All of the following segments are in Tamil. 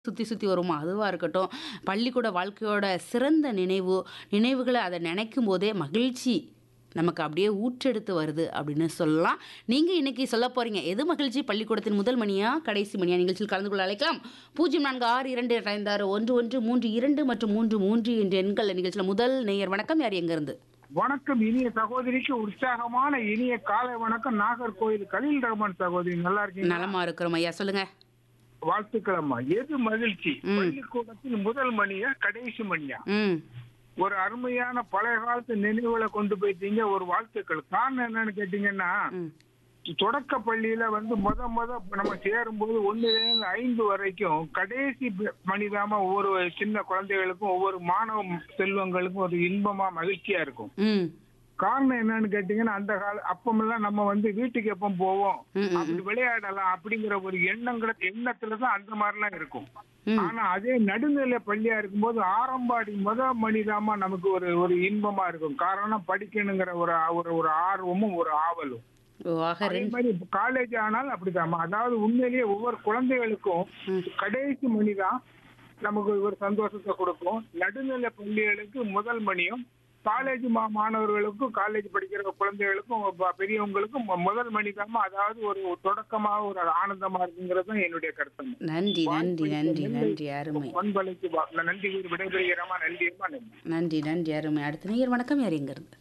சுத்தி சுத்தி வருமா? அதுவா இருக்கட்டும். பள்ளிக்கூட வாழ்க்கையோட சிறந்த நினைவு, நினைவுகள அத நினைக்கும்போதே மகிழ்ச்சி நமக்கு அப்படியே ஊற்றெடுத்து வருது அப்படின்னு சொல்லலாம். நீங்க இன்னைக்கு சொல்லப் போறீங்க. எது மகிழ்ச்சி? பள்ளிக்கூடத்தின் முதல் மணியா? கடைசி மணியா? நிகழ்ச்சியில் கலந்து கொள்ள அழைக்கலாம். 0462256332 மற்றும் 33 என்ற எண்கள்ல நிகழ்ச்சியில முதல் நேயர் வணக்கம். யார் எங்கிருந்து? வணக்கம் இனிய சகோதரிக்கு உற்சாகமான இனிய காலை வணக்கம் நாகர்கோயில் கலீல் ரஹ்மான் சகோதரி நல்லா இருக்கீங்க நலமா இருக்கிறோம் ஐயா. சொல்லுங்க. வாழ்த்துக்கள் அம்மா எது மகிழ்ச்சி ம். பள்ளிக்கூடத்தில் முதல் மணியா கடைசி மணியா ம். ஒரு அருமையான பழைய காலத்து நினைவுகளை கொண்டு போயிட்டீங்க ஒரு வாழ்த்துக்கள் காரணம் என்னன்னு கேட்டீங்கன்னா ம். தொடக்க பள்ளியில வந்து முத முத நம்ம சேரும்போது ஒண்ணுல இருந்து ஐந்து வரைக்கும் கடைசி ப- மணிதாம ஒவ்வொரு சின்ன குழந்தைகளுக்கும் ஒவ்வொரு மாணவ செல்வங்களுக்கும் ஒரு இன்பமா மகிழ்ச்சியா இருக்கும் ம். காரணம் என்னன்னு கேட்டீங்கன்னா அந்த கால அப்பமெல்லாம் நம்ம வந்து வீட்டுக்கு எப்போ போவோம் ம், ம், அப்படி விளையாடலாம் அப்படிங்கிற ஒரு எண்ணங்கிற எண்ணத்துல தான் அந்த மாதிரிலாம் இருக்கும் ம். ஆனா அதே நடுநிலை பள்ளியா இருக்கும்போது ஆரம்பாடி முத மணிதாமா நமக்கு ஒரு ஒரு இன்பமா இருக்கும் காரணம் படிக்கணுங்கிற ஒரு ஒரு ஒரு ஆர்வமும் ஒரு ஆவலும் ஓ, ஆக அதே ரெண்டு மாதிரி காலேஜ் ஆனால் அப்படிதாம்மா அதாவது உண்மையிலேயே ஒவ்வொரு குழந்தைகளுக்கும் ம். கடைசி மணிதான் நமக்கு ஒரு சந்தோஷத்தை கொடுக்கும் நடுநிலை பள்ளிகளுக்கு முதல் மணியும் காலேஜ் மா மாணவர்களுக்கும் காலேஜ் படிக்கிற குழந்தைகளுக்கும் ப- பெரியவங்களுக்கும் மு- முதல் மணிதாம்மா அதாவது ஒரு தொடக்கமாக ஒரு ஆனந்தமா இருக்குங்கிறது தான் என்னுடைய கருத்து நன்றி நன்றி நன்றி நன்றி அருமை பண்பலைக்கு வா- நன்றி கூறி விடைபெறுகிறமா நன்றியம்மா நன்றி நன்றி நன்றி அருமை அடுத்த நேயர் வணக்கம் யார் எங்கிருந்து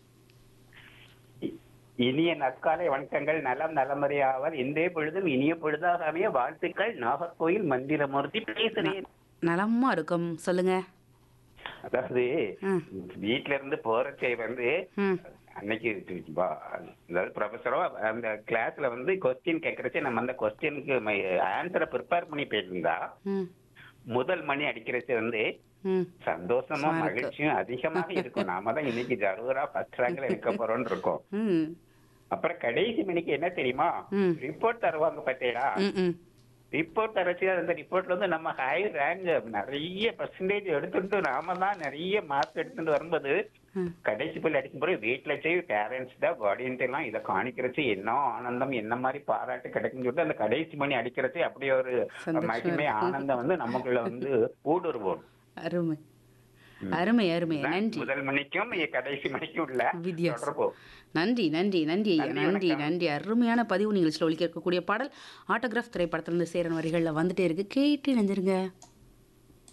இ- இனிய நற்காலை வணக்கங்கள் நலம் நலமறியாவர் இன்றைய பொழுதும் இனிய பொழுதாக அமைய வாழ்த்துக்கள் நாகர்கோயில் மந்திரமூர்த்தி பேசுறேன் நலமா இருக்கும் சொல்லுங்க அதாவது ம். வீட்ல இருந்து போறச்சே வந்து ம் அன்னைக்கு பா- அதாவது ப்ரொஃபஸரோ அந்த கிளாஸ்ல வந்து கொஸ்டின் கேட்கறச்சே நம்ம அந்த கொஸ்டினுக்கு ஆன்சரை ப்ரிப்பேர் பண்ணி போயிருந்தா ம் முதல் மணி அடிக்கிறச்ச வந்து ம் சந்தோஷமும் சும்மா இருக்கு. மகிழ்ச்சியும் அதிகமாக இருக்கும் நாம தான் இன்னைக்கு ஜரூரா ஃபர்ஸ்ட் ரேங்க்ல இருக்க போறோம்னு இருக்கோம் ம் அப்புறம் கடைசி மணிக்கு என்ன தெரியுமா ம். ரிப்போர்ட் தருவாங்க பார்த்தீங்களா ம் ம் ரிப்போர்ட் அரைச்சி அந்த ரிப்போர்ட்ல வந்து நம்ம ஹை ரேங்க் நிறைய பர்சன்டேஜ் எடுத்துட்டு நாம தான் நிறைய மார்க் எடுத்துட்டு வரும்போது ம். கடைசி பள்ளி அடிக்கும் போது வீட்டுல வச்சு பேரண்ட்ஸ் தான் கார்டியன்ஸ் எல்லாம் இதை காணிக்கிறச்சு என்ன ஆனந்தம் என்ன மாதிரி பாராட்டு கிடைக்குன்னு சொல்லிட்டு அந்த கடைசி மணி அடிக்கிறச்சு அப்படி ஒரு சந்தோஷமா மகிமை இருக்கும். ஆனந்தம் வந்து நமக்குள்ள வந்து ஊடுருவோம் அருமை அருமை அருமை நன்றி முதல் மணிக்கும் கடைசி மணிக்கும் உள்ள வித்தியாசம். தொடர்பு நன்றி நன்றி நன்றி ஐயா நன்றி, நன்றி வணக்கம். நன்றி அருமையான பதிவு நிகழ்ச்சியில் ஒழிக்க இருக்கக்கூடிய பாடல் ஆட்டோகிராஃப் திரைப்படத்திலிருந்து சேரன் வரிகளில் வந்துட்டே இருக்கு கேட்டு நெஞ்சிருங்க